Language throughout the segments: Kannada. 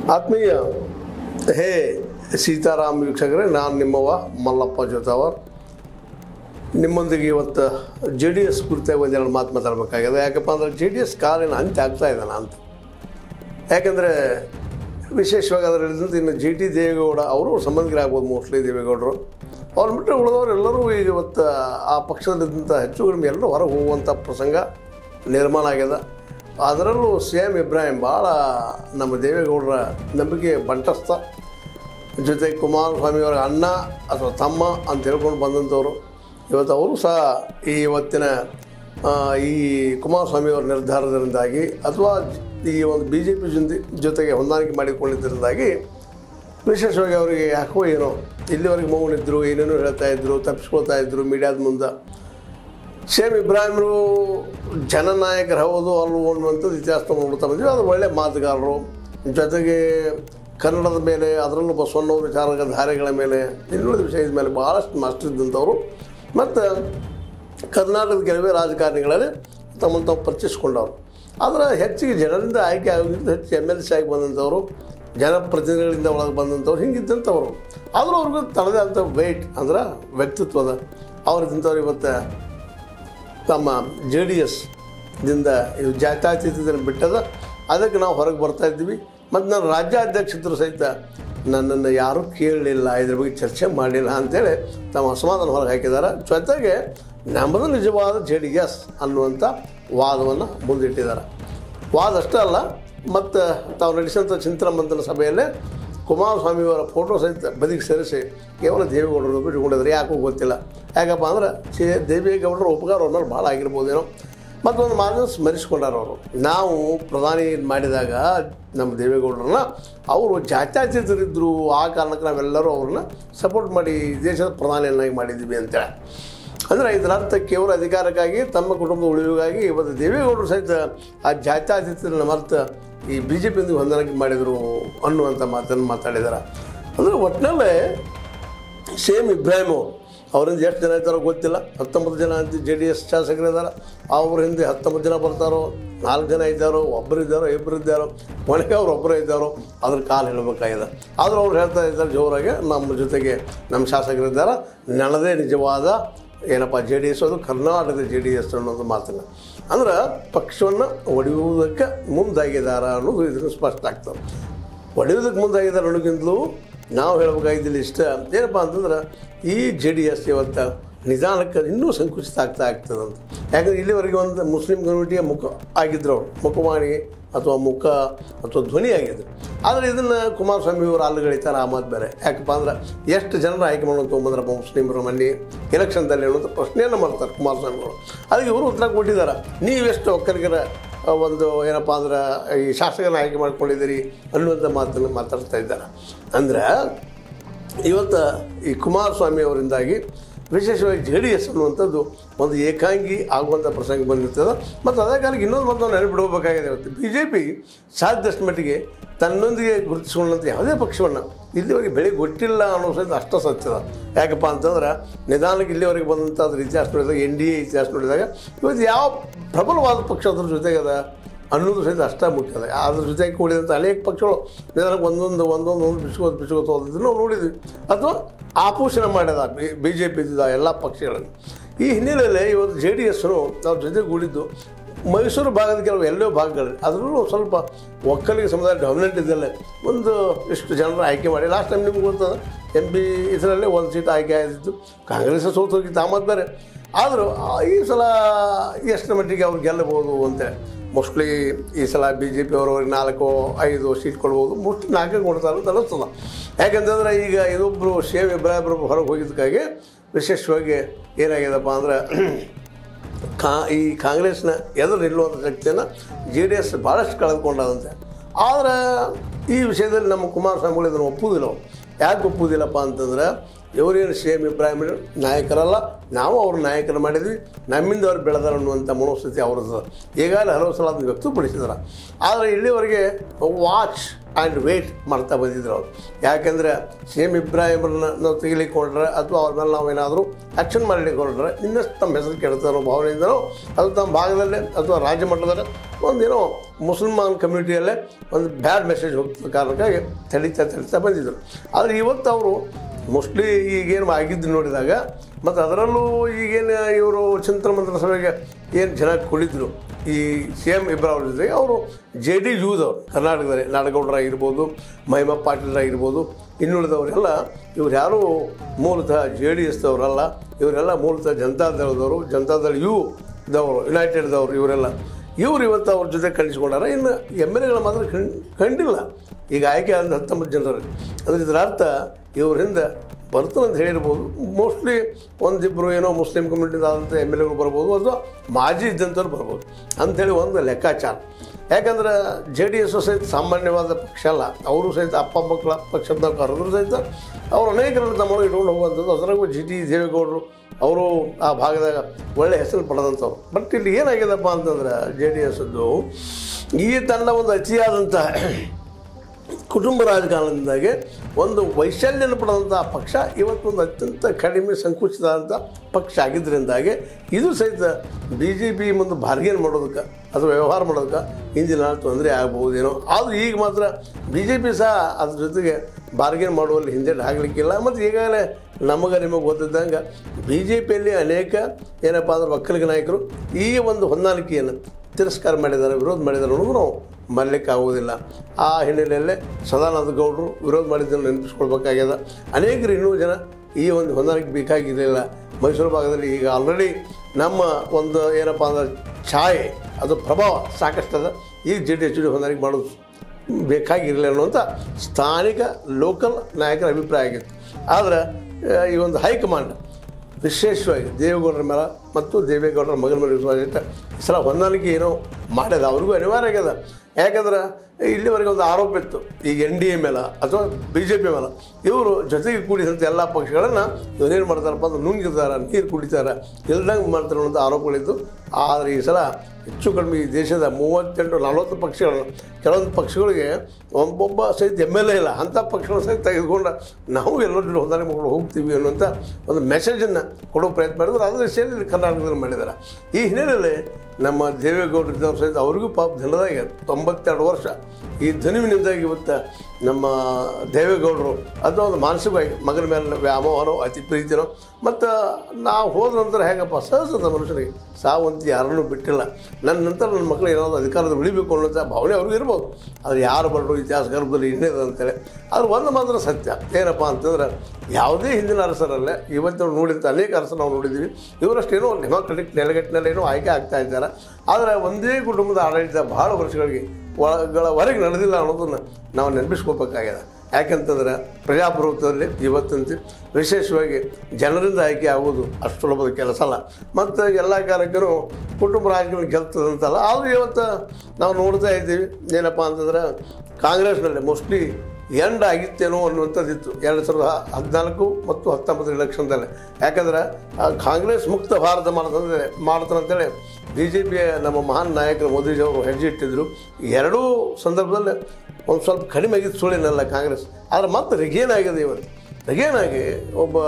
ಆತ್ಮೀಯ ಹೇ ಸೀತಾರಾಮ್ ವೀಕ್ಷಕರೇ ನಾನು ನಿಮ್ಮವ ಮಲ್ಲಪ್ಪ ಜೋತಾವರ್ ನಿಮ್ಮೊಂದಿಗೆ ಇವತ್ತು ಜೆ ಡಿ ಎಸ್ ಕುರಿತಾಗಿ ಒಂದೆರಡು ಮಾತು ಮಾತಾಡಬೇಕಾಗಿದೆ ಯಾಕಪ್ಪ ಅಂದ್ರೆ ಜೆ ಡಿ ಎಸ್ ಕಾಲಿನ ಅಂತ್ಯ ಆಗ್ತಾ ಇದ್ದಾನ ಅಂತ ಯಾಕಂದರೆ ವಿಶೇಷವಾಗಿ ಅದರಲ್ಲಿ ಇನ್ನು ಜಿ ಟಿ ದೇವೇಗೌಡ ಅವರು ಸಂಬಂಧಿಕರಾಗ್ಬೋದು ಮೋಸ್ಟ್ಲಿ ದೇವೇಗೌಡರು ಅವ್ರು ಬಿಟ್ಟರೆ ಉಳಿದವರು ಎಲ್ಲರೂ ಈಗ ಇವತ್ತು ಆ ಪಕ್ಷದಲ್ಲಿದ್ದಂಥ ಹೆಚ್ಚು ಕಡಿಮೆ ಎಲ್ಲರೂ ಹೊರಗೆ ಹೋಗುವಂಥ ಪ್ರಸಂಗ ನಿರ್ಮಾಣ ಆಗ್ಯದ ಅದರಲ್ಲೂ ಸಿ ಎಮ್ ಇಬ್ರಾಹಿಂ ಭಾಳ ನಮ್ಮ ದೇವೇಗೌಡರ ನಂಬಿಕೆ ಬಂಟಸ್ಥ ಜೊತೆಗೆ ಕುಮಾರಸ್ವಾಮಿಯವರ ಅಣ್ಣ ಅಥವಾ ತಮ್ಮ ಅಂತ ಹೇಳ್ಕೊಂಡು ಬಂದಂಥವ್ರು ಇವತ್ತು ಅವರು ಸಹ ಈ ಇವತ್ತಿನ ಆ, ಈ ಕುಮಾರಸ್ವಾಮಿಯವರ ನಿರ್ಧಾರದಿಂದಾಗಿ ಅಥವಾ ಈ ಒಂದು ಬಿ ಜೆ ಪಿ ಜೊತೆ ಜೊತೆಗೆ ಹೊಂದಾಣಿಕೆ ಮಾಡಿಕೊಂಡಿದ್ದರಿಂದಾಗಿ ವಿಶೇಷವಾಗಿ ಅವರಿಗೆ ಯಾಕೋ ಏನೋ ಇಲ್ಲಿವರೆಗೆ ಮೌನಿದ್ರು ಏನೇನೋ ಹೇಳ್ತಾ ಇದ್ರು ತಪ್ಪಿಸ್ಕೊಳ್ತಾ ಇದ್ರು ಮೀಡಿಯಾದ ಮುಂದೆ ಶೇಮ್ ಇಬ್ರಾಹಿಮ್ರು ಜನನಾಯಕರು ಹೌದು ಅಲ್ವೋ ಅನ್ನುವಂಥದ್ದು ಇತಿಹಾಸ ನೋಡ್ತಾ ಬಂದ್ವಿ ಅದು ಒಳ್ಳೆ ಮಾತುಗಾರರು ಜೊತೆಗೆ ಕನ್ನಡದ ಮೇಲೆ ಅದರಲ್ಲೂ ಬಸವಣ್ಣವ್ರ ವಿಚಾರದ ಧಾರೆಗಳ ಮೇಲೆ ಇನ್ನುಳಿದ ವಿಷಯದ ಮೇಲೆ ಭಾಳಷ್ಟು ಮಾಸ್ಟರ್ ಇದ್ದಂಥವ್ರು ಮತ್ತು ಕರ್ನಾಟಕದ ಕೆಲವೇ ರಾಜಕಾರಣಿಗಳಲ್ಲಿ ತಮ್ಮನ್ನು ತಾವು ಪರಿಚಯಿಸ್ಕೊಂಡವರು ಆದರೆ ಹೆಚ್ಚಿಗೆ ಜನರಿಂದ ಆಯ್ಕೆ ಆಗಿದ್ದು ಹೆಚ್ಚು ಎಮ್ ಎಲ್ ಸಿ ಆಗಿ ಬಂದಂಥವ್ರು ಜನಪ್ರತಿನಿಧಿಗಳಿಂದ ಒಳಗೆ ಬಂದಂಥವ್ರು ಹಿಂಗಿದ್ದಂಥವ್ರು ಆದರೂ ಅವ್ರಿಗೂ ತನ್ನದೇ ಆದಂಥ ವೆಯ್ಟ್ ಅಂದ್ರೆ ವ್ಯಕ್ತಿತ್ವದ ಅವ್ರಿಗಿಂತವ್ರು ಇವತ್ತು ತಮ್ಮ ಜೆ ಡಿ ಎಸ್ ದಿಂದ ಇದು ಜಾತ್ಯತೀತದಲ್ಲಿ ಬಿಟ್ಟದ ಅದಕ್ಕೆ ನಾವು ಹೊರಗೆ ಬರ್ತಾ ಇದ್ದೀವಿ ಮತ್ತು ನಾನು ರಾಜ್ಯಾಧ್ಯಕ್ಷರು ಸಹಿತ ನನ್ನನ್ನು ಯಾರೂ ಕೇಳಲಿಲ್ಲ ಇದ್ರ ಬಗ್ಗೆ ಚರ್ಚೆ ಮಾಡಲಿಲ್ಲ ಅಂತೇಳಿ ತಮ್ಮ ಅಸಮಾಧಾನ ಹೊರಗೆ ಹಾಕಿದ್ದಾರೆ ಜೊತೆಗೆ ನಮ್ಮದು ನಿಜವಾದ ಜೆ ಡಿ ಎಸ್ ಅನ್ನುವಂಥ ವಾದವನ್ನು ಮುಂದಿಟ್ಟಿದ್ದಾರೆ ವಾದ ಅಷ್ಟೇ ಅಲ್ಲ ಮತ್ತು ತಾವು ನಡೆಸಿದಂಥ ಚಿಂತನ ಮಂಥನ ಸಭೆಯಲ್ಲೇ ಕುಮಾರಸ್ವಾಮಿಯವರ ಫೋಟೋ ಸಹಿತ ಬದಿಗೆ ಸೇರಿಸಿ ಕೇವಲ ದೇವೇಗೌಡರು ಬಿಟ್ಟುಕೊಂಡಿದ್ದಾರೆ ಯಾಕೋ ಗೊತ್ತಿಲ್ಲ ಯಾಕಪ್ಪ ಅಂದ್ರೆ ಚೇ ದೇವೇಗೌಡರ ಉಪಕಾರ ಅವ್ರ ಮೇಲೆ ಭಾಳ ಆಗಿರ್ಬೋದೇನೋ ಮತ್ತೊಂದು ಮಾತನ್ನು ಸ್ಮರಿಸ್ಕೊಂಡಾರ ಅವರು ನಾವು ಪ್ರಧಾನಿ ಮಾಡಿದಾಗ ನಮ್ಮ ದೇವೇಗೌಡರನ್ನ ಅವರು ಜಾತ್ಯತೀತರಿದ್ದರು ಆ ಕಾರಣಕ್ಕೆ ನಾವೆಲ್ಲರೂ ಅವ್ರನ್ನ ಸಪೋರ್ಟ್ ಮಾಡಿ ದೇಶದ ಪ್ರಧಾನಿಯನ್ನಾಗಿ ಮಾಡಿದ್ದೀವಿ ಅಂತೇಳಿ ಅಂದರೆ ಇದರ ಅರ್ಥ ಕೇವಲ ಅಧಿಕಾರಕ್ಕಾಗಿ ತಮ್ಮ ಕುಟುಂಬದ ಉಳಿವಿಗಾಗಿ ಇವತ್ತು ದೇವೇಗೌಡರು ಸಹಿತ ಆ ಜಾತ್ಯತೀತರನ್ನ ಮರೆತು ಈ ಬಿ ಜೆ ಪಿಯೊಂದಿಗೆ ಹೊಂದಾಣಿಕೆ ಮಾಡಿದರು ಅನ್ನುವಂಥ ಮಾತನ್ನು ಮಾತಾಡಿದ್ದಾರೆ ಅಂದರೆ ಒಟ್ಟಿನಲ್ಲೇ ಸೇಮ್ ಇಬ್ರಾಹಿಮ್ ಅವರು ಅವರಿಂದ ಎಷ್ಟು ಜನ ಇದ್ದಾರೋ ಗೊತ್ತಿಲ್ಲ ಹತ್ತೊಂಬತ್ತು ಜನ ಅಂತ ಜೆ ಡಿ ಎಸ್ ಶಾಸಕರಿದ್ದಾರೆ ಅವ್ರ ಹಿಂದೆ ಹತ್ತೊಂಬತ್ತು ಜನ ಬರ್ತಾರೋ ನಾಲ್ಕು ಜನ ಇದ್ದಾರೋ ಒಬ್ಬರು ಇದ್ದಾರೋ ಇಬ್ಬರು ಇದ್ದಾರೋ ಕೊನೆಗೆ ಅವ್ರು ಒಬ್ಬರೇ ಇದ್ದಾರೋ ಅದ್ರ ಕಾಲು ಹೇಳಬೇಕಾಗಿದೆ ಆದರೂ ಅವ್ರು ಹೇಳ್ತಾ ಇದ್ದಾರೆ ಜೋರಾಗಿ ನಮ್ಮ ಜೊತೆಗೆ ನಮ್ಮ ಶಾಸಕರಿದ್ದಾರೆ ನನ್ನದೇ ನಿಜವಾದ ಏನಪ್ಪ ಜೆ ಡಿ ಎಸ್ ಅದು ಕರ್ನಾಟಕದ ಜೆ ಡಿ ಎಸ್ ಅನ್ನೋದು ಮಾತನ್ನು ಅಂದ್ರೆ ಪಕ್ಷವನ್ನು ಒಡೆಯುವುದಕ್ಕೆ ಮುಂದಾಗಿದ್ದಾರ ಅನ್ನೋದು ಇದನ್ನು ಸ್ಪಷ್ಟ ಆಗ್ತದೆ ಒಡೆಯೋದಕ್ಕೆ ಮುಂದಾಗಿದ್ದಾರೆ ಅನ್ನೋಕ್ಕಿಂತಲೂ ನಾವು ಹೇಳ್ಬೇಕಾಗಿದ್ದಿಲ್ಲ ಇಷ್ಟ ಏನಪ್ಪ ಅಂತಂದ್ರೆ ಈ ಜೆ ಡಿ ಎಸ್ ಇವತ್ತು ನಿಧಾನಕ್ಕೆ ಇನ್ನೂ ಸಂಕುಚಿತ ಆಗ್ತಾ ಆಗ್ತದಂತ ಯಾಕಂದ್ರೆ ಇಲ್ಲಿವರೆಗೆ ಒಂದು ಮುಸ್ಲಿಂ ಕಮ್ಯುನಿಟಿಯ ಮುಖ ಆಗಿದ್ರು ಅವರು ಮುಖವಾಣಿ ಅಥವಾ ಮುಖ ಅಥವಾ ಧ್ವನಿ ಆಗಿದ್ರು ಆದರೆ ಇದನ್ನು ಕುಮಾರಸ್ವಾಮಿ ಅವರು ಅಲ್ಲಗಳಿತಾರೆ ಆ ಮಾತು ಬೇರೆ ಯಾಕಪ್ಪ ಅಂದ್ರೆ ಎಷ್ಟು ಜನರ ಆಯ್ಕೆ ಮಾಡೋದು ತೊಗೊಂಬಂದ್ರಪ್ಪ ಮುಸ್ಲಿಮರು ಮನೆ ಎಲೆಕ್ಷನ್ದಲ್ಲಿ ಅನ್ನೋದು ಪ್ರಶ್ನೆಯನ್ನು ಮಾಡ್ತಾರೆ ಕುಮಾರಸ್ವಾಮಿಗಳು ಅದಕ್ಕೆ ಇವರು ಉತ್ತರ ಕೊಟ್ಟಿದ್ದಾರೆ ನೀವೆಷ್ಟು ಒಕ್ಕಲಿಗರ ಒಂದು ಏನಪ್ಪ ಅಂದ್ರೆ ಈ ಶಾಸಕರನ್ನ ಆಯ್ಕೆ ಮಾಡ್ಕೊಂಡಿದ್ದೀರಿ ಅನ್ನುವಂಥ ಮಾತನ್ನು ಮಾತಾಡ್ತಾ ಇದ್ದಾರೆ ಅಂದ್ರೆ ಇವತ್ತು ಈ ಕುಮಾರಸ್ವಾಮಿ ಅವರಿಂದಾಗಿ ವಿಶೇಷವಾಗಿ ಜೆ ಡಿ ಎಸ್ ಅನ್ನುವಂಥದ್ದು ಒಂದು ಏಕಾಂಗಿ ಆಗುವಂಥ ಪ್ರಸಂಗ ಬಂದಿರ್ತದೆ ಮತ್ತು ಅದೇ ಕಾಲಕ್ಕೆ ಇನ್ನೊಂದು ಮಾತು ನೆನಪಿಡಬೇಕಾಗಿದೆ ಇವತ್ತು ಬಿ ಜೆ ಪಿ ಸಾಧ್ಯಷ್ಟು ಮಟ್ಟಿಗೆ ತನ್ನೊಂದಿಗೆ ಗುರುತಿಸಿಕೊಂಡಂಥ ಯಾವುದೇ ಪಕ್ಷವನ್ನು ಇಲ್ಲಿವರೆಗೆ ಬೆಳೆ ಗೊತ್ತಿಲ್ಲ ಅನ್ನೋ ಸಹಿತ ಅಷ್ಟ ಸತ್ಯದ ಯಾಕಪ್ಪ ಅಂತಂದ್ರೆ ನಿಧಾನಕ್ಕೆ ಇಲ್ಲಿವರೆಗೆ ಬಂದಂಥ ಅದ್ರ ಇತಿಹಾಸ ನೋಡಿದಾಗ ಎನ್ ಡಿ ಎ ಇತಿಹಾಸ ನೋಡಿದಾಗ ಇವತ್ತು ಯಾವ ಪ್ರಬಲವಾದ ಪಕ್ಷ ಅದ್ರ ಜೊತೆಗೆ ಅದ ಅನ್ನೋದು ಸಹಿತ ಅಷ್ಟ ಮುಖ್ಯ ಅದ ಅದ್ರ ಜೊತೆಗೆ ಕೂಡಿದಂಥ ಅನೇಕ ಪಕ್ಷಗಳು ನಿಧಾನಕ್ಕೆ ಒಂದೊಂದು ಒಂದೊಂದು ಒಂದು ಬಿಸ್ಕೋದು ಬಿಸ್ಕೋದು ಹೋದದ್ದು ನಾವು ನೋಡಿದ್ವಿ ಅಥವಾ ಆಪೋಷಣೆ ಮಾಡ್ಯದ ಬಿ ಬಿ ಜೆ ಪಿ ಎಲ್ಲ ಪಕ್ಷಗಳನ್ನು ಈ ಹಿನ್ನೆಲೆಯಲ್ಲಿ ಇವತ್ತು ಜೆ ಡಿ ಎಸ್ನು ಅವ್ರ ಜೊತೆ ಕೂಡಿದ್ದು ಮೈಸೂರು ಭಾಗದ ಕೆಲವು ಎಲ್ಲೋ ಭಾಗಗಳು ಅದರಲ್ಲೂ ಸ್ವಲ್ಪ ಒಕ್ಕಲಿಗ ಸಮುದಾಯ ಡಾಮಿನೆಂಟ್ ಇದ್ದಲ್ಲೇ ಒಂದು ಇಷ್ಟು ಜನರ ಆಯ್ಕೆ ಮಾಡಿ ಲಾಸ್ಟ್ ಟೈಮ್ ನಿಮ್ಗೆ ಗೊತ್ತದ ಎಂ ಪಿ ಇದರಲ್ಲೇ ಒಂದು ಸೀಟ್ ಆಯ್ಕೆ ಆಗಿದ್ದು ಕಾಂಗ್ರೆಸ್ ಸೋತು ಹೋಗಿತ್ತು ಆ ಮಾತು ಬೇರೆ ಆದರೂ ಆ, ಈ ಸಲ ಎಷ್ಟು ಮಟ್ಟಿಗೆ ಅವ್ರು ಗೆಲ್ಲಬಹುದು ಅಂತೇಳಿ ಮೋಸ್ಟ್ಲಿ ಈ ಸಲ ಬಿ ಜೆ ಪಿ ಅವರು ನಾಲ್ಕು ಐದು ಸೀಟ್ ಕೊಡ್ಬೋದು ಮೋಸ್ಟ್ಲಿ ನಾಲ್ಕೇ ಕೊಡ್ತಾರೆ ಅಂತ ಅನಿಸ್ತದೆ ಯಾಕಂತಂದ್ರೆ ಈಗ ಇದೊಬ್ಬರು ಶೇವ್ ಇಬ್ರಾಹಿಬ್ರು ಹೊರಗೆ ಹೋಗಿದ್ದಕ್ಕಾಗಿ ವಿಶೇಷವಾಗಿ ಏನಾಗ್ಯದಪ್ಪ ಅಂದ್ರೆ ಕಾ ಈ ಕಾಂಗ್ರೆಸ್ನ ಎದುರು ನಿಲ್ಲುವಂಥ ಶಕ್ತಿಯನ್ನು ಜೆ ಡಿ ಎಸ್ ಭಾಳಷ್ಟು ಕಳೆದುಕೊಂಡದಂತೆ ಆದರೆ ಈ ವಿಷಯದಲ್ಲಿ ನಮ್ಮ ಕುಮಾರಸ್ವಾಮಿಗಳು ಇದನ್ನು ಒಪ್ಪುವುದಿಲ್ಲ ಅವ್ರು. ಯಾಕೆ ಒಪ್ಪುವುದಿಲ್ಲಪ್ಪ ಅಂತಂದ್ರೆ ಇವರೇನು ಸಿ ಎಮ್ ಇಬ್ರಾಹಿಂ ನಾಯಕರಲ್ಲ ನಾವು ಅವ್ರ ನಾಯಕರು ಮಾಡಿದ್ವಿ ನಮ್ಮಿಂದ ಅವ್ರು ಬೆಳೆದಾರ ಅನ್ನುವಂಥ ಮನೋಸ್ಥಿತಿ ಅವ್ರದ್ದು ಈಗಾಗಲೇ ಹಲವು ಸಲ ಅದನ್ನು ವ್ಯಕ್ತಪಡಿಸಿದಾರೆ ಆದರೆ ಇಲ್ಲಿವರೆಗೆ ವಾಚ್ ಆ್ಯಂಡ್ ವೇಟ್ ಮಾಡ್ತಾ ಬಂದಿದ್ರು ಅವರು ಯಾಕೆಂದರೆ ಸಿ ಎಮ್ ಇಬ್ರಾಹಿಮ್ರನ್ನ ನಾವು ತೆಗಿಲಿಕ್ಕೊಂಡ್ರೆ ಅಥವಾ ಅವ್ರ ಮೇಲೆ ನಾವೇನಾದರೂ ಆ್ಯಕ್ಷನ್ ಮಾಡಲಿಕ್ಕೊಂಡ್ರೆ ಇನ್ನಷ್ಟು ನಮ್ಮ ಹೆಸರು ಕೆಡ್ತಾ ಅನ್ನೋ ಭಾವನೆಯಿಂದನೋ ಅದು ನಮ್ಮ ಭಾಗದಲ್ಲೇ ಅಥವಾ ರಾಜ್ಯ ಮಟ್ಟದಲ್ಲೇ ಒಂದೇನೋ ಮುಸಲ್ಮಾನ್ ಕಮ್ಯುನಿಟಿಯಲ್ಲೇ ಒಂದು ಬ್ಯಾಡ್ ಮೆಸೇಜ್ ಹೋಗ್ತಿದ್ದ ಕಾರಣಕ್ಕಾಗಿ ತಡೀತಾ ತಡೀತಾ ಬಂದಿದ್ದರು ಆದರೆ ಇವತ್ತು ಅವರು ಮೋಸ್ಟ್ಲಿ ಈಗೇನು ಆಗಿದ್ದು ನೋಡಿದಾಗ ಮತ್ತು ಅದರಲ್ಲೂ ಈಗೇನು ಇವರು ಚಿಂತನ ಮಂತ್ರ ಸಭೆಗೆ ಏನು ಜನ ಕುಳಿದ್ರು ಈ ಸಿ ಎಮ್ ಇಬ್ರಾಹಿಂ ಜೊತೆಗೆ ಅವರು ಜೆ ಡಿ ಯೂದವ್ರು ಕರ್ನಾಟಕದಲ್ಲಿ ನಾಡಗೌಡರಾಗಿರ್ಬೋದು ಮಹಿಮಾ ಪಾಟೀಲರಾಗಿರ್ಬೋದು ಇನ್ನುಳಿದವರೆಲ್ಲ ಇವ್ರು ಯಾರೂ ಮೂಲತಃ ಜೆ ಡಿ ಎಸ್ದವರಲ್ಲ ಇವರೆಲ್ಲ ಮೂಲತಃ ಜನತಾದಳದವರು ಜನತಾದಳ ಯು ದವರು ಯುನೈಟೆಡ್ದವರು ಇವರೆಲ್ಲ ಇವ್ರು ಇವತ್ತು ಅವ್ರ ಜೊತೆ ಕಳಿಸ್ಕೊಂಡಾರ ಇನ್ನು ಎಮ್ ಎಲ್ ಎಗಳ ಮಾತ್ರ ಕಣ್ ಕಂಡಿಲ್ಲ ಈಗ ಆಯ್ಕೆ ಆದ ಹತ್ತೊಂಬತ್ತು ಜನರಲ್ಲಿ ಅದ್ರ ಇದರ ಅರ್ಥ ಇವರಿಂದ ಬರ್ತಾನೆ ಅಂತ ಹೇಳಿರ್ಬೋದು ಮೋಸ್ಟ್ಲಿ ಒಂದಿಬ್ಬರು ಏನೋ ಮುಸ್ಲಿಂ ಕಮ್ಯುನಿಟಿದ ಆದಂಥ ಎಮ್ ಎಲ್ ಎಗಳು ಬರ್ಬೋದು ಅಥವಾ ಮಾಜಿ ಇದ್ದಂಥವ್ರು ಬರ್ಬೋದು ಅಂಥೇಳಿ ಒಂದು ಲೆಕ್ಕಾಚಾರ ಯಾಕಂದ್ರೆ ಜೆ ಡಿ ಎಸ್ ಸಹಿತ ಸಾಮಾನ್ಯವಾದ ಪಕ್ಷ ಅಲ್ಲ ಅವರು ಸಹಿತ ಅಪ್ಪ ಮಕ್ಕಳ ಪಕ್ಷದ ಕರೆದ್ರು ಸಹಿತ ಅವ್ರು ಅನೇಕರನ್ನು ತಮ್ಮೊಳಗೆ ಇಟ್ಕೊಂಡು ಹೋಗುವಂಥದ್ದು ಅದರಾಗೂ ಜಿ ಟಿ ದೇವೇಗೌಡರು ಅವರು ಆ ಭಾಗದಾಗ ಒಳ್ಳೆ ಹೆಸರು ಪಡೆದಂಥವ್ರು ಬಟ್ ಇಲ್ಲಿ ಏನಾಗಿದೆಪ್ಪ ಅಂತಂದ್ರೆ ಜೆ ಡಿ ಎಸ್ದು ಈ ತನ್ನ ಒಂದು ಅತಿಯಾದಂಥ ಕುಟುಂಬ ರಾಜಕಾರಣದಿಂದಾಗಿ ಒಂದು ವೈಶಲ್ಯನ ಪಡೆದಂಥ ಪಕ್ಷ ಇವತ್ತೊಂದು ಅತ್ಯಂತ ಕಡಿಮೆ ಸಂಕುಚಿತವಾದಂಥ ಪಕ್ಷ ಆಗಿದ್ದರಿಂದಾಗಿ ಇದು ಸಹಿತ ಬಿ ಜೆ ಪಿ ಮುಂದೆ ಬಾರ್ಗೇನ್ ಮಾಡೋದಕ್ಕೆ ಅಥವಾ ವ್ಯವಹಾರ ಮಾಡೋದಕ್ಕೆ ಹಿಂದಿನ ನಾள் ತೊಂದರೆ ಆಗ್ಬೋದೇನೋ ಆದರೂ ಈಗ ಮಾತ್ರ ಬಿ ಜೆ ಪಿ ಸಹ ಅದ್ರ ಜೊತೆಗೆ ಬಾರ್ಗೇನ್ ಮಾಡುವಲ್ಲಿ ಹಿಂದೆ ಆಗಲಿಕ್ಕಿಲ್ಲ ಮತ್ತು ಈಗಾಗಲೇ ನಮಗೆ ನಿಮಗೆ ಗೊತ್ತಿದ್ದಂಗೆ ಬಿ ಜೆ ಪಿಯಲ್ಲಿ ಅನೇಕ ಏನಪ್ಪ ಅಂದ್ರೆ ಒಕ್ಕಲಿಗ ನಾಯಕರು ಈ ಒಂದು ಹೊಂದಾಣಿಕೆಯನ್ನು ತಿರಸ್ಕಾರ ಮಾಡಿದ್ದಾರೆ ವಿರೋಧ ಮಾಡಿದ್ದಾರೆ ಅನ್ನೋದು ನಾವು ಮರಲಿಕ್ಕೆ ಆಗುವುದಿಲ್ಲ ಆ ಹಿನ್ನೆಲೆಯಲ್ಲೇ ಸದಾನಂದ ಗೌಡರು ವಿರೋಧ ಮಾಡಿದ್ದನ್ನು ನೆನಪಿಸ್ಕೊಳ್ಬೇಕಾಗ್ಯದ ಅನೇಕರು ಇನ್ನೂ ಜನ ಈ ಒಂದು ಹೊಂದಾಣಿಕೆ ಬೇಕಾಗಿರಲಿಲ್ಲ ಮೈಸೂರು ಭಾಗದಲ್ಲಿ ಈಗ ಆಲ್ರೆಡಿ ನಮ್ಮ ಒಂದು ಏನಪ್ಪ ಅಂದ್ರೆ ಛಾಯೆ ಅದು ಪ್ರಭಾವ ಸಾಕಷ್ಟದ ಈಗ ಜೆ ಡಿ ಎಚ್ ಡಿ ಹೊಂದಾಣಿಕೆ ಮಾಡೋದು ಬೇಕಾಗಿರಲಿಲ್ಲ ಅನ್ನುವಂಥ ಸ್ಥಾನಿಕ ಲೋಕಲ್ ನಾಯಕರ ಅಭಿಪ್ರಾಯ ಆಗಿತ್ತು ಆದರೆ ಆ, ಈ ಒಂದು ಹೈಕಮಾಂಡ್ ವಿಶೇಷವಾಗಿ ದೇವೇಗೌಡರ ಮೇಲೆ ಮತ್ತು ದೇವೇಗೌಡರ ಮಗನ ಮೇಲೆ ವಿಶ್ವಾಸ ಇಟ್ಟು ಈ ಸಲ ಹೊಂದಾಣಿಕೆ ಏನೋ ಮಾಡ್ಯದ ಅವ್ರಿಗೂ ಅನಿವಾರ್ಯ ಆಗ್ಯದ ಯಾಕಂದ್ರೆ ಇಲ್ಲಿವರೆಗೆ ಒಂದು ಆರೋಪ ಇತ್ತು ಈಗ ಎನ್ ಡಿ ಎ ಮೇಲೆ ಅಥವಾ ಬಿ ಜೆ ಪಿ ಮೇಲೆ ಇವರು ಜೊತೆಗೆ ಕೂಡಿದಂಥ ಎಲ್ಲ ಪಕ್ಷಗಳನ್ನು ಇವರೇನು ಮಾಡ್ತಾರಪ್ಪ ಅಂದ್ರೆ ನುಂಗಿರ್ತಾರೆ ನೀರು ಕುಡಿತಾರೆ ಇಲ್ದಂಗೆ ಮಾಡ್ತಾರೆ ಅನ್ನೋಂಥ ಆರೋಪಗಳಿದ್ದು ಆದರೆ ಈ ಸಲ ಹೆಚ್ಚು ಕಡಿಮೆ ಈ ದೇಶದ ಮೂವತ್ತೆಂಟು ನಲವತ್ತು ಪಕ್ಷಗಳನ್ನು ಕೆಲವೊಂದು ಪಕ್ಷಗಳಿಗೆ ಒಬ್ಬೊಬ್ಬ ಸಹಿತ ಎಮ್ ಎಲ್ ಎ ಇಲ್ಲ ಅಂಥ ಪಕ್ಷಗಳು ಸಹಿತ ತೆಗೆದುಕೊಂಡು ನಾವು ಎಲ್ಲರ ಜೊತೆ ಹೊಂದಾಣಿಕೆ ಮಾಡ್ಕೊಂಡು ಹೋಗ್ತೀವಿ ಅನ್ನುವಂಥ ಒಂದು ಮೆಸೇಜನ್ನು ಕೊಡೋ ಪ್ರಯತ್ನ ಮಾಡಿದ್ರು ಅದ್ರ ವಿಷಯದಲ್ಲಿ ಕರ್ನಾಟಕದಲ್ಲಿ ಮಾಡಿದ್ದಾರೆ ಈ ಹಿನ್ನೆಲೆಯಲ್ಲಿ ನಮ್ಮ ದೇವೇಗೌಡರು ಇದ್ದವ್ರು ಸಹಿತ ಅವ್ರಿಗೂ ಪಾಪ ಜನದಾಗ ತೊಂಬತ್ತೆರಡು ವರ್ಷ ಈ ಧನುವಿನಿಂದಾಗಿ ಇವತ್ತು ನಮ್ಮ ದೇವೇಗೌಡರು ಅದು ಒಂದು ಮಾನಸಿಕವಾಗಿ ಮಗನ ಮೇಲೆ ವ್ಯಾಮೋಹನೋ ಅತಿ ಪ್ರೀತಿನೋ ಮತ್ತು ನಾವು ಹೋದ ನಂತರ ಹೇಗಪ್ಪ ಸಹಜದ ಮನುಷ್ಯನಿಗೆ ಸಾವಂತ ಯಾರನ್ನೂ ಬಿಟ್ಟಿಲ್ಲ ನನ್ನ ನಂತರ ನನ್ನ ಮಕ್ಕಳು ಏನಾದರೂ ಅಧಿಕಾರದ ಉಳಿಬೇಕು ಅನ್ನೋಂಥ ಭಾವನೆ ಅವ್ರಿಗೂ ಇರ್ಬೋದು ಆದರೆ ಯಾರು ಬರಲು ಇತಿಹಾಸ ಗರ್ಭದಲ್ಲಿ ಇನ್ನೇ ಇದೆ ಅಂತೇಳಿ ಆದ್ರೆ ಒಂದು ಮಾತ್ರ ಸತ್ಯ ಏನಪ್ಪ ಅಂತಂದ್ರೆ ಯಾವುದೇ ಹಿಂದಿನ ಅರಸರಲ್ಲೇ ಇವತ್ತು ನಾವು ನೋಡಿದಂಥ ಅನೇಕ ಅರಸರು ನಾವು ನೋಡಿದ್ದೀವಿ ಇವರಷ್ಟೇನೋ ಡೆಮಾಕ್ರೆಟಿಕ್ ನೆಲೆಗಟ್ಟಿನಲ್ಲಿ ಏನೋ ಆಯ್ಕೆ ಆಗ್ತಾ ಇದ್ದಾರೆ ಆದರೆ ಒಂದೇ ಕುಟುಂಬದ ಆಡಳಿತ ಭಾಳ ವರ್ಷಗಳಿಗೆ ಒಳಗಳವರೆಗೆ ನಡೆದಿಲ್ಲ ಅನ್ನೋದನ್ನು ನಾವು ನೆನಪಿಸ್ಕೋಬೇಕಾಗ್ಯದ ಯಾಕಂತಂದ್ರೆ ಪ್ರಜಾಪ್ರಭುತ್ವದಲ್ಲಿ ಇವತ್ತಂತೆ ವಿಶೇಷವಾಗಿ ಜನರಿಂದ ಆಯ್ಕೆ ಆಗೋದು ಅಷ್ಟು ಸುಲಭದ ಕೆಲಸ ಅಲ್ಲ ಮತ್ತು ಎಲ್ಲ ಕಾಲಕ್ಕೂ ಕುಟುಂಬ ರಾಜಕಾರಣ ಗೆಲ್ತದಂತಲ್ಲ ಆದರೂ ಇವತ್ತು ನಾವು ನೋಡ್ತಾ ಇದ್ದೀವಿ ಏನಪ್ಪ ಅಂತಂದ್ರೆ ಕಾಂಗ್ರೆಸ್ನಲ್ಲಿ ಮೋಸ್ಟ್ಲಿ ಎಂಡ್ ಆಗಿತ್ತೇನೋ ಅನ್ನುವಂಥದ್ದಿತ್ತು ಎರಡು ಸಾವಿರದ ಹದಿನಾಲ್ಕು ಮತ್ತು ಹತ್ತೊಂಬತ್ತರ ಎಲೆಕ್ಷನ್ದಲ್ಲಿ ಯಾಕಂದ್ರೆ ಆ ಕಾಂಗ್ರೆಸ್ ಮುಕ್ತ ಭಾರತ ಮಾಡ್ತಂದ್ರೆ ಮಾಡ್ತಾನಂತೇಳಿ ಬಿ ಜೆ ಪಿಯ ನಮ್ಮ ಮಹಾನ್ ನಾಯಕರು ಮೋದಿಜಿಯವರು ಹೆಜ್ಜೆ ಇಟ್ಟಿದ್ರು ಎರಡೂ ಸಂದರ್ಭದಲ್ಲಿ ಒಂದು ಸ್ವಲ್ಪ ಕಡಿಮೆ ಆಗಿತ್ತು ಸುಳಿನಲ್ಲ ಕಾಂಗ್ರೆಸ್ ಆದರೆ ಮತ್ತೆ ರಿಗೇನ್ ಆಗಿದೆ ಇವತ್ತು ರಿಗೇನ್ ಆಗಿ ಒಬ್ಬ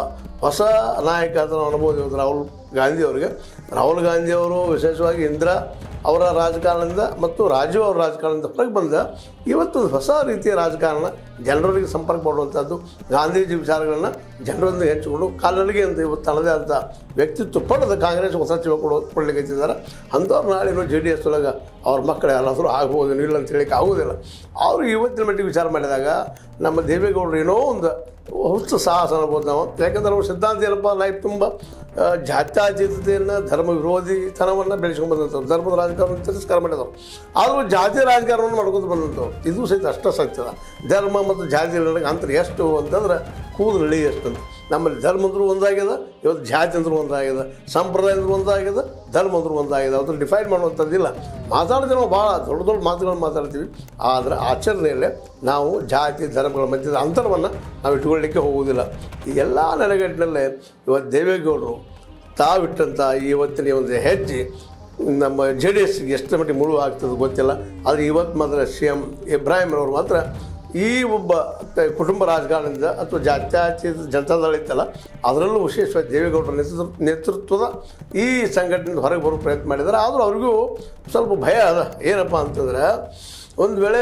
ಹೊಸ ನಾಯಕ ಅಂತ ನಾವು ಅನ್ಬೋದು ಇವತ್ತು ರಾಹುಲ್ ಗಾಂಧಿ ಅವರಿಗೆ ರಾಹುಲ್ ಗಾಂಧಿ ಅವರು ವಿಶೇಷವಾಗಿ ಇಂದಿರಾ ಅವರ ರಾಜಕಾರಣದಿಂದ ಮತ್ತು ರಾಜೀವ್ ಅವರ ರಾಜಕಾರಣದಿಂದ ಹೊರಗೆ ಬಂದ ಇವತ್ತೊಂದು ಹೊಸ ರೀತಿಯ ರಾಜಕಾರಣ ಜನರೊಂದಿಗೆ ಸಂಪರ್ಕ ಮಾಡುವಂಥದ್ದು ಗಾಂಧೀಜಿ ವಿಚಾರಗಳನ್ನು ಜನರೊಂದಿಗೆ ಹಂಚಿಕೊಂಡು ಕಾಲರಿಗೆ ಅಂತ ಇವತ್ತು ತನ್ನದೇ ಆದಂಥ ವ್ಯಕ್ತಿತ್ವ ಪಡೆದ ಕಾಂಗ್ರೆಸ್ ಹೊಸ ಚಿವ ಕೊಡೋ ಕೊಡ್ಲಿಕ್ಕೆ ಹಚ್ಚಿದ್ದಾರೆ ಅಂಥವ್ರು ನಾಳೆ ಜೆ ಡಿ ಎಸ್ ಒಳಗೆ ಅವ್ರ ಮಕ್ಕಳು ಯಾರಾದರೂ ಆಗ್ಬೋದು ಇಲ್ಲ ಅಂತ ಹೇಳಿಕ್ಕೆ ಆಗೋದಿಲ್ಲ ಅವರು ಇವತ್ತಿನ ಮಟ್ಟಿಗೆ ವಿಚಾರ ಮಾಡಿದಾಗ ನಮ್ಮ ದೇವೇಗೌಡರು ಏನೋ ಒಂದು ಹುಚ್ಚು ಸಾಹಸ ಅನ್ಬೋದು ನಾವು ಯಾಕಂದ್ರೆ ಅವ್ರ ಸಿದ್ಧಾಂತ ಏನಪ್ಪ ಲೈಫ್ ತುಂಬ ಆ, ಜಾತ್ಯಾತೀತತೆಯನ್ನು ಧರ್ಮ ವಿರೋಧಿತನವನ್ನು ಬೆಳೆಸ್ಕೊಂಡು ಬಂದಂಥವ್ರು ಧರ್ಮದ ರಾಜಕಾರಣ ತಿರಸ್ಕಾರ ಮಾಡಿದವರು ಆದರೂ ಜಾತಿ ರಾಜಕಾರಣವನ್ನು ಮಾಡ್ಕೊಂಡು ಬಂದಂಥವ್ರು ಇದು ಸಹಿತ ಅಷ್ಟ ಸತ್ಯದ ಧರ್ಮ ಮತ್ತು ಜಾತಿ ನಡುವೆ ಅಂತರ ಎಷ್ಟು ಅಂತಂದ್ರೆ ಕೂದಲು ಇಳಿ ಎಷ್ಟು ಅಂತ ನಮ್ಮಲ್ಲಿ ಧರ್ಮ ಅಂದ್ರೂ ಒಂದಾಗ್ಯದ ಇವತ್ತು ಜಾತಿ ಅಂದ್ರೂ ಒಂದಾಗ್ಯದ ಸಂಪ್ರದಾಯ ಅಂದ್ರೂ ಒಂದಾಗ್ಯದ ಧರ್ಮ ಅಂದ್ರೂ ಒಂದಾಗ್ಯದ ಅದ್ರ ಡಿಫೈನ್ ಮಾಡುವಂಥದ್ದಿಲ್ಲ ಮಾತಾಡ್ತೀವಿ ನಾವು ಭಾಳ ದೊಡ್ಡ ದೊಡ್ಡ ಮಾತುಗಳನ್ನು ಮಾತಾಡ್ತೀವಿ ಆದರೆ ಆಚರಣೆಯಲ್ಲೇ ನಾವು ಜಾತಿ ಧರ್ಮಗಳ ಮಧ್ಯದ ಅಂತರವನ್ನು ನಾವು ಇಟ್ಕೊಳ್ಳಿಕ್ಕೆ ಹೋಗುವುದಿಲ್ಲ ಈ ಎಲ್ಲ ನೆಲೆಗಟ್ಟಿನಲ್ಲೇ ಇವತ್ತು ದೇವೇಗೌಡರು ತಾವಿಟ್ಟಂಥ ಇವತ್ತಿನ ಈ ಒಂದು ಹೆಜ್ಜೆ ನಮ್ಮ ಜೆ ಡಿ ಎಸ್ಗೆ ಎಷ್ಟು ಮಟ್ಟಿಗೆ ಮುಳುವು ಆಗ್ತದೆ ಗೊತ್ತಿಲ್ಲ ಆದರೆ ಇವತ್ತು ಮಾತ್ರ ಸಿ ಎಂ ಇಬ್ರಾಹಿಂರವ್ರು ಮಾತ್ರ ಈ ಒಬ್ಬ ತ- ಕುಟುಂಬ ರಾಜಕಾರಣದಿಂದ ಅಥವಾ ಜಾತ್ಯಾತೀತ ಜನತಾದಳ ಇತ್ತಲ್ಲ ಅದರಲ್ಲೂ ವಿಶೇಷವಾಗಿ ದೇವೇಗೌಡರ ನೇತೃತ್ವ ನೇತೃತ್ವದ ಈ ಸಂಘಟನೆಯಿಂದ ಹೊರಗೆ ಬರೋ ಪ್ರಯತ್ನ ಮಾಡಿದ್ದಾರೆ ಆದರೂ ಅವ್ರಿಗೂ ಸ್ವಲ್ಪ ಭಯ ಅದ ಏನಪ್ಪ ಅಂತಂದ್ರೆ ಒಂದು ವೇಳೆ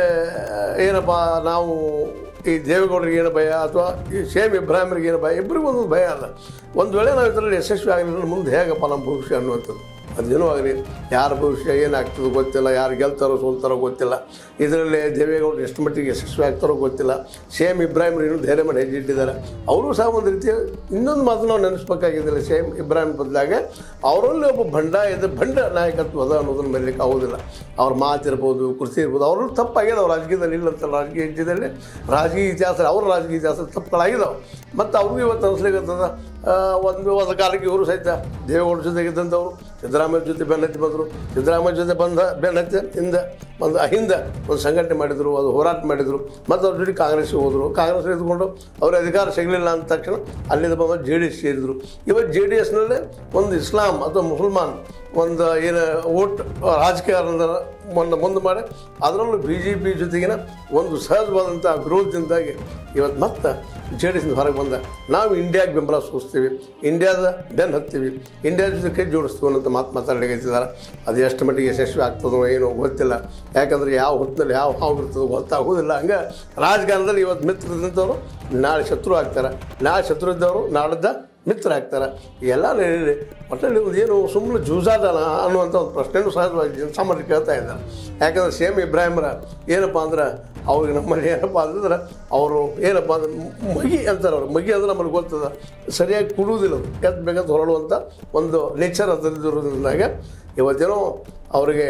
ಏನಪ್ಪ ನಾವು ಈ ದೇವೇಗೌಡರಿಗೆ ಏನು ಭಯ ಅಥವಾ ಈ ಶೇಮ್ ಇಬ್ರಾಹಿಮ್ರಿಗೆ ಏನು ಭಯ ಇಬ್ಬರಿಗೂ ಒಂದೊಂದು ಭಯ ಅದ ಒಂದು ವೇಳೆ ನಾವು ಇದರಲ್ಲಿ ಯಶಸ್ವಿ ಆಗಲಿಲ್ಲ ಮುಂದೆ ಹೇಗಪ್ಪ ನಮ್ಮ ಭವಿಷ್ಯ ಅನ್ನುವಂಥದ್ದು ಅದೇನೋ ಆಗಲಿ ಯಾರ ಭವಿಷ್ಯ ಏನಾಗ್ತದೋ ಗೊತ್ತಿಲ್ಲ ಯಾರು ಗೆಲ್ತಾರೋ ಸೋಲ್ತಾರೋ ಗೊತ್ತಿಲ್ಲ ಇದರಲ್ಲಿ ದೇವೇಗೌಡರು ಎಷ್ಟು ಮಟ್ಟಿಗೆ ಯಶಸ್ವಿ ಆಗ್ತಾರೋ ಗೊತ್ತಿಲ್ಲ ಸೇಮ್ ಇಬ್ರಾಹಿಂ ಇನ್ನೂ ಧೈರ್ಯ ಮಾಡಿ ಹೆಜ್ಜೆ ಇಟ್ಟಿದ್ದಾರೆ ಅವರು ಸಹ ಒಂದು ರೀತಿಯ ಇನ್ನೊಂದು ಮಾತು ನಾವು ನೆನೆಸ್ಬೇಕಾಗಿದ್ದಿಲ್ಲ ಸೇಮ್ ಇಬ್ರಾಹಿಂ ಬದಲಾಗ ಅವರಲ್ಲಿ ಒಬ್ಬ ಬಂಡಾಯದ ಬಂಡ ನಾಯಕತ್ವ ಅದ ಅನ್ನೋದನ್ನು ಮರೀಲಿಕ್ಕೆ ಆಗೋದಿಲ್ಲ ಅವ್ರ ಮಾತಿರ್ಬೋದು ಕೃಷಿ ಇರ್ಬೋದು ಅವರು ತಪ್ಪಾಗ್ಯದ ಅವ್ರ ರಾಜಕೀಯದಲ್ಲಿ ಇಲ್ಲ ಅಂತ ರಾಜಕೀಯ ಹೆಜ್ಜೆದಲ್ಲಿ ರಾಜಕೀಯ ಇತಿಹಾಸ ಅವ್ರ ರಾಜಕೀಯ ಇತಿಹಾಸ ತಪ್ಪುಗಳಾಗಿದ್ದಾವೆ ಮತ್ತು ಅವ್ರಿಗೂ ಇವತ್ತು ಅನಿಸ್ಲಿಕ್ಕತ್ತದ ಆ, ಒಂದು ಒಂದು ಕಾಲಕ್ಕೆ ಇವರು ಸಹಿತ ದೇವೇಗೌಡ ಜೊತೆಗಿದ್ದಂಥವ್ರು ಸಿದ್ದರಾಮಯ್ಯ ಜೊತೆ ಬೆನ್ನತ್ತಿ ಬಂದರು ಸಿದ್ದರಾಮಯ್ಯ ಜೊತೆ ಬಂದ ಬೆನ್ನತ್ತಿ ಹಿಂದೆ ಒಂದು ಹಿಂದೆ ಒಂದು ಸಂಘಟನೆ ಮಾಡಿದರು ಅದು ಹೋರಾಟ ಮಾಡಿದರು ಮತ್ತು ಅವ್ರ ಜೊತೆ ಕಾಂಗ್ರೆಸ್ಗೆ ಹೋದರು ಕಾಂಗ್ರೆಸ್ ಇದ್ಕೊಂಡು ಅವ್ರ ಅಧಿಕಾರ ಸಿಗಲಿಲ್ಲ ಅಂದ ತಕ್ಷಣ ಅಲ್ಲಿಂದ ಬಂದು ಜೆ ಡಿ ಎಸ್ ಸೇರಿದರು ಇವತ್ತು ಜೆ ಡಿ ಎಸ್ನಲ್ಲೇ ಒಂದು ಇಸ್ಲಾಂ ಅಥವಾ ಮುಸಲ್ಮಾನ್ ಒಂದು ಏನು ಓಟ್ ರಾಜಕೀಯದಿಂದ ಒಂದು ಮುಂದೆ ಮಾಡಿ ಅದರಲ್ಲೂ ಬಿ ಜೆ ಪಿ ಜೊತೆಗಿನ ಒಂದು ಸಹಜವಾದಂಥ ವಿರೋಧದಿಂದಾಗಿ ಇವತ್ತು ಮತ್ತೆ ಜೆ ಡಿ ಎಸ್ನಿಂದ ಹೊರಗೆ ಬಂದ ನಾವು ಇಂಡಿಯಾಗೆ ಬೆಂಬಲ ಸೂಚಿಸ್ತೀವಿ ಇಂಡಿಯಾದ ಬೆನ್ನು ಹತ್ತೀವಿ ಇಂಡಿಯಾ ಜೊತೆ ಕೈ ಜೋಡಿಸ್ತೀವಿ ಅನ್ನೋಂಥ ಮಾತು ಮಾತಾಡಲಿಕ್ಕಿದ್ದಾರೆ ಅದು ಎಷ್ಟು ಮಟ್ಟಿಗೆ ಯಶಸ್ವಿ ಆಗ್ತದೋ ಏನೋ ಗೊತ್ತಿಲ್ಲ ಯಾಕಂದ್ರೆ ಯಾವ ಹೊತ್ತಿನಲ್ಲಿ ಯಾವ ಹಾವು ಇರ್ತದೋ ಗೊತ್ತಾಗೋದಿಲ್ಲ ಹಂಗೆ ರಾಜಕಾರಣದಲ್ಲಿ ಇವತ್ತು ಮಿತ್ರದಂಥವ್ರು ನಾಳೆ ಶತ್ರು ಆಗ್ತಾರೆ ನಾಳೆ ಶತ್ರು ಇದ್ದವರು ನಾಳದ್ದ ಮಿತ್ರ ಆಗ್ತಾರೆ ಎಲ್ಲ ನಡೀಲಿ ಒಟ್ಟಲ್ಲಿ ಒಂದು ಏನು ಸುಮ್ಮನೆ ಜೂಜಾದನ ಅನ್ನುವಂಥ ಒಂದು ಪ್ರಶ್ನೆನೂ ಸಹಜವಾಗಿ ಸಾಮಾನ್ಯ ಕೇಳ್ತಾ ಇದ್ದಾರೆ ಯಾಕಂದ್ರೆ ಸೇಮ್ ಇಬ್ರಾಹಿಮ್ರ ಏನಪ್ಪ ಅಂದ್ರೆ ಅವ್ರಿಗೆ ನಮ್ಮಲ್ಲಿ ಏನಪ್ಪ ಅಂತಂದ್ರೆ ಅವರು ಏನಪ್ಪ ಅಂದ್ರೆ ಮಗಿ ಅಂತಾರೆ ಅವ್ರು ಮಗಿ ಅಂದ್ರೆ ನಮ್ಮಲ್ಲಿ ಗೊತ್ತದ ಸರಿಯಾಗಿ ಕುಡುವುದಿಲ್ಲ ಅದು ಎದ್ದು ಬೇಕಂತ ಹೊರಡುವಂಥ ಒಂದು ನೇಚರ್ ಅದರದ್ದಿರೋದ್ರಿಂದಾಗ ಇವತ್ತೇನೋ ಅವರಿಗೆ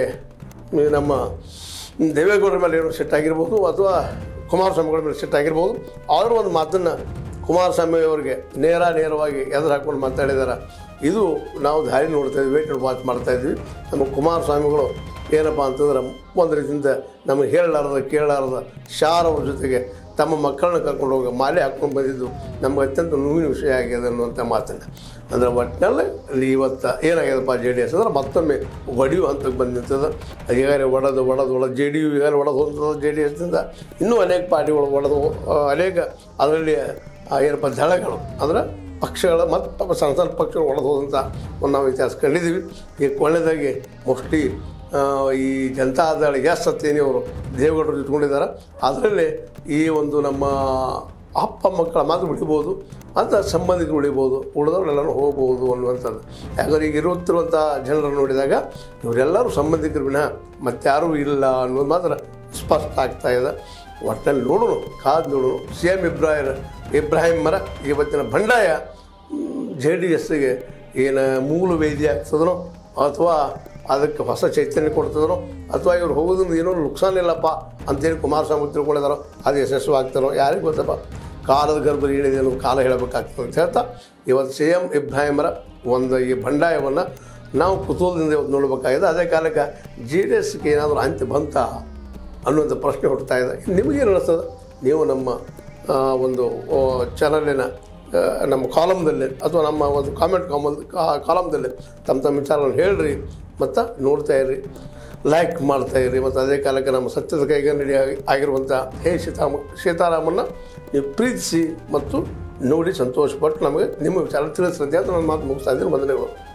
ಈ ನಮ್ಮ ದೇವೇಗೌಡರ ಮೇಲೆ ಏನೋ ಸಿಟ್ಟಾಗಿರ್ಬೋದು ಅಥವಾ ಕುಮಾರಸ್ವಾಮಿಗಳ ಮೇಲೆ ಸಿಟ್ಟಾಗಿರ್ಬೋದು ಅವರು ಒಂದು ಮಾತನ್ನು ಕುಮಾರಸ್ವಾಮಿ ಅವರಿಗೆ ನೇರ ನೇರವಾಗಿ ಎದುರು ಹಾಕ್ಕೊಂಡು ಮಾತಾಡಿದ್ದಾರೆ ಇದು ನಾವು ದಾರಿ ನೋಡ್ತಾ ಇದ್ವಿ ವೇಟ್ ವಾಚ್ ಮಾಡ್ತಾ ಇದ್ವಿ ನಮ್ಮ ಕುಮಾರಸ್ವಾಮಿಗಳು ಏನಪ್ಪ ಅಂತಂದ್ರೆ ಒಂದು ರೀತಿಯಿಂದ ನಮಗೆ ಹೇಳಲಾರ್ದ ಕೇಳಲಾರ್ದ ಶಾರ್ ಅವ್ರ ಜೊತೆಗೆ ತಮ್ಮ ಮಕ್ಕಳನ್ನ ಕರ್ಕೊಂಡು ಹೋಗಿ ಮಾಲೆ ಹಾಕ್ಕೊಂಡು ಬಂದಿದ್ದು ನಮ್ಗೆ ಅತ್ಯಂತ ನೋವಿನ ವಿಷಯ ಆಗಿದೆ ಅನ್ನುವಂಥ ಮಾತನ್ನು ಅಂದರೆ ಒಟ್ಟಿನಲ್ಲಿ ಅಲ್ಲಿ ಇವತ್ತು ಏನಾಗ್ಯದಪ್ಪ ಜೆ ಡಿ ಎಸ್ ಅಂದ್ರೆ ಮತ್ತೊಮ್ಮೆ ಒಡೆಯುವ ಹಂತಕ್ಕೆ ಬಂದು ನಿಂತದ ಈಗಾಗಲೇ ಒಡೆದು ಒಡೆದು ಒಡೆದು ಜೆ ಡಿ ಯು ಈಗಾಗಲೇ ಒಡೆದು ಹೋಗ್ತದೆ ಜೆ ಡಿ ಎಸ್ನಿಂದ ಇನ್ನೂ ಅನೇಕ ಪಾರ್ಟಿಗಳು ಒಡೆದು ಆ, ಅನೇಕ ಅದರಲ್ಲಿ ಆ, ಏನಪ್ಪ ದಳಗಳು ಅಂದ್ರೆ ಪಕ್ಷಗಳ ಮತ್ತು ಸಣ್ಣ ಸಣ್ಣ ಪಕ್ಷಗಳು ಒಡೆದು ಹೋದಂಥ ಒಂದು ನಾವು ಇತಿಹಾಸ ಕಂಡಿದ್ದೀವಿ ಈ ಕೊನೆಯದಾಗಿ ಮೋಸ್ಟ್ಲಿ ಆ, ಈ ಜನತಾದಳ ಎಸ್ ಸತ್ಯನಿ ಅವರು ದೇವೇಗೌಡರು ಇಟ್ಕೊಂಡಿದ್ದಾರೆ ಅದರಲ್ಲಿ ಈ ಒಂದು ನಮ್ಮ ಅಪ್ಪ ಮಕ್ಕಳ ಮಾತು ಉಳಿಬೋದು ಅಂತ ಸಂಬಂಧಿಕರು ಉಳಿಬೋದು ಉಳಿದವರೆಲ್ಲರೂ ಹೋಗ್ಬೋದು ಅನ್ನುವಂಥದ್ದು ಯಾಕಂದ್ರೆ ಈಗ ಇರುತ್ತಿರುವಂಥ ಜನರನ್ನು ನೋಡಿದಾಗ ಇವರೆಲ್ಲರೂ ಸಂಬಂಧಿಕರು ವಿನಃ ಮತ್ತಾರೂ ಇಲ್ಲ ಅನ್ನೋದು ಮಾತ್ರ ಸ್ಪಷ್ಟ ಆಗ್ತಾ ಇದೆ ಒಟ್ಟಿನಲ್ಲಿ ನೋಡೋಣ ಕಾದು ನೋಡೋಣ ಸಿ ಎಮ್ ಇಬ್ರಾಹಿಂ ಇಬ್ರಾಹಿಮರ ಇವತ್ತಿನ ಬಂಡಾಯ ಜೆ ಡಿ ಎಸ್ಸಿಗೆ ಏನು ಮೂಲ ವೇದಿ ಆಗ್ತದನೋ ಅಥವಾ ಅದಕ್ಕೆ ಹೊಸ ಚೈತನ್ಯ ಕೊಡ್ತದನೋ ಅಥವಾ ಇವ್ರು ಹೋಗೋದ್ರಿಂದ ಏನೋ ನುಕ್ಸಾನ ಇಲ್ಲಪ್ಪ ಅಂತೇಳಿ ಕುಮಾರಸ್ವಾಮಿ ತಿಳ್ಕೊಂಡಿದಾರೋ ಅದು ಯಶಸ್ವಿ ಆಗ್ತಾರೋ ಯಾರಿಗೆ ಗೊತ್ತಪ್ಪ ಕಾಲದ ಗರ್ಭ ಏನಿದೆ ಅನ್ನೋದು ಕಾಲ ಹೇಳಬೇಕಾಗ್ತದೆ ಅಂತ ಹೇಳ್ತಾ ಇವತ್ತು ಸಿ ಎಮ್ ಇಬ್ರಾಹಿಮರ ಒಂದು ಈ ಬಂಡಾಯವನ್ನು ನಾವು ಕುತೂಹಲದಿಂದ ಇವತ್ತು ನೋಡಬೇಕಾಗಿದೆ ಅದೇ ಕಾಲಕ್ಕೆ ಜೆ ಡಿ ಎಸ್ಗೆ ಏನಾದರೂ ಅಂತ್ಯ ಬಂತ ಅನ್ನುವಂಥ ಪ್ರಶ್ನೆ ಹುಟ್ಟುತ್ತಾ ಇದೆ ನಿಮಗೇನು ಅನಿಸ್ತದೆ ನೀವು ನಮ್ಮ ಆ, ಒಂದು ಆ, ಚಾನಲಿನ ಆ, ನಮ್ಮ ಕಾಲಮ್ದಲ್ಲಿ ಅಥವಾ ನಮ್ಮ ಒಂದು ಕಾಮೆಂಟ್ ಕಾಮಲ್ ಕಾಲಮ್ದಲ್ಲಿ ತಮ್ಮ ತಮ್ಮ ವಿಚಾರವನ್ನು ಹೇಳ್ರಿ ಮತ್ತು ನೋಡ್ತಾ ಇರ್ರಿ ಲೈಕ್ ಮಾಡ್ತಾ ಇರ್ರಿ ಮತ್ತು ಅದೇ ಕಾಲಕ್ಕೆ ನಮ್ಮ ಸತ್ಯದ ಕೈಗನ್ನಡಿ ಆಗಿ- ಆಗಿರುವಂಥ ಹೇ ಸೀತಾಮ ಸೀತಾರಾಮನ್ನ ನೀವು ಪ್ರೀತಿಸಿ ಮತ್ತು ನೋಡಿ ಸಂತೋಷಪಟ್ಟು ನಮಗೆ ನಿಮ್ಮ ವಿಚಾರ ತಿಳಿಸ್ರಿ ಅಂತ ನನ್ನ ಮಾತು ಮುಗಿಸ್ತಾ ಇದ್ದೀನಿ ವಂದನೆಗಳು